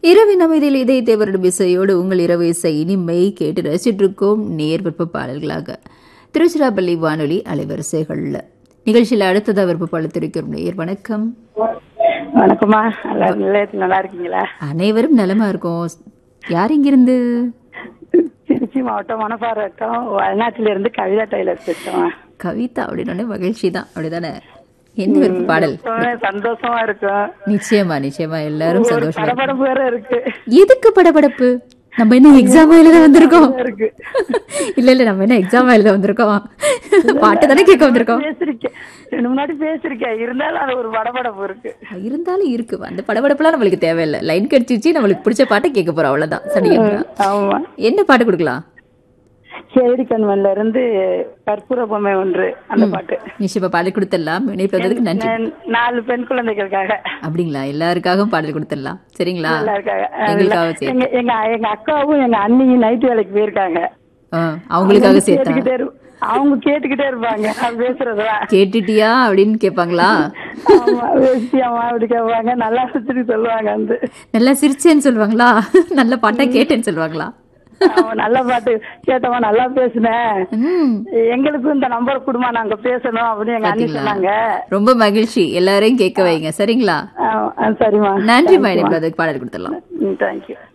இரவின் அமைதியில் இதய தேவரிடம் இசையோடு உங்கள் இரவு இசை இனிமை கேட்டு ரசிச்சுட்டு இருக்கோம் நேர் விருப்ப பாடல்களாக திருச்சிராப்பள்ளி வானொலி அலைவரிசைகள்ல நிகழ்ச்சியில் அடுத்ததாக விருப்ப பாடத்திருக்கிறோம் நேர் வணக்கம் வணக்கம்மா நல்லா நிலையத்தில் நல்லா இருக்கீங்களா அனைவரும் நலமா இருக்கோம் யார் இங்கிருந்து திருச்சி மாவட்டம் மணப்பாறை வட்டம் வயநாட்டில இருந்து கவிதா டெய்லர் பேசுறேன் கவிதா அப்படின்னே மகிழ்ச்சி தான் அப்படிதானே எந்த விருப்ப பாடல் எப்பவுமே சந்தோஷமா இருக்கும் நிச்சயமா நிச்சயமா எல்லாரும் ஒரு சந்தோஷமா படபடப்பு வேற இருக்கு எதுக்கு படபடப்பு நம்ம என்ன எக்ஸாம் எழுத வந்திருக்கோம் இருக்கு இல்ல இல்ல நம்ம என்ன எக்ஸாம் எழுத வந்திருக்கோம் பாட்டு தானே கேட்க வந்திருக்கோம் பேசிருக்கேன் ரெண்டு முன்னாடி பேசிருக்கேன் இருந்தாலும் அது ஒரு படபடப்பு இருக்கு இருந்தாலும் இருக்கு அந்த படபடப்புலாம் நம்மளுக்கு தேவையில்லை லைன் கிடைச்சிச்சு நம்மளுக்கு பிடிச்ச பாட்டை கேட்க போறோம் அவ்வளவுதான் சரிங்களா ஆமா என்ன பாட்டு கொடுக்கலாம் சேடி கண்மன்ல இருந்து கற்பூர பொம்மை ஒன்று அந்த பாட்டு நிச்சயமா பாடல் கொடுத்துடலாம் இணைப்பு வந்ததுக்கு நன்றி நா- நாலு பெண் குழந்தைகளுக்காக அப்படிங்களா எல்லாருக்காகவும் பாடல் கொடுத்துடலாம் சரிங்களா எல்லாருக்காக எங்களுக்காக சேர்த்து எங்க எங்க எங்க அக்காவும் எங்க அண்ணியும் நைட் வேலைக்கு போயிருக்காங்க ஆ, அவங்களுக்காக சேர்த்தா கேட்டுக்கிட்டே இரு- அவங்க கேட்டுக்கிட்டே இருப்பாங்க நான் பேசுறதெல்லாம் கேட்டுட்டியா அப்படின்னு கேட்பாங்களா ஆமா பேசியாமா அப்படி கேட்பாங்க நல்லா சுத்திட்டு சொல்லுவாங்க வந்து நல்லா சிரிச்சேன்னு சொல்லுவாங்களா நல்ல பாட்டா கேட்டேன்னு சொல்லுவாங்களா ஆமா, நல்ல பாட்டு கேட்டவா நல்லா பேசுனேன் ம் எங்களுக்கும் இந்த நம்பர் கொடுமா நாங்க பேசணும் அப்படின்னு எங்க அண்ணி சொன்னாங்க ரொம்ப மகிழ்ச்சி எல்லாரையும் கேட்க வைங்க சரிங்களா ஆ, ஆ, சரிம்மா நன்றி மேடம் அதுக்கு பாடல் கொடுத்துடலாம் தேங்க்யூ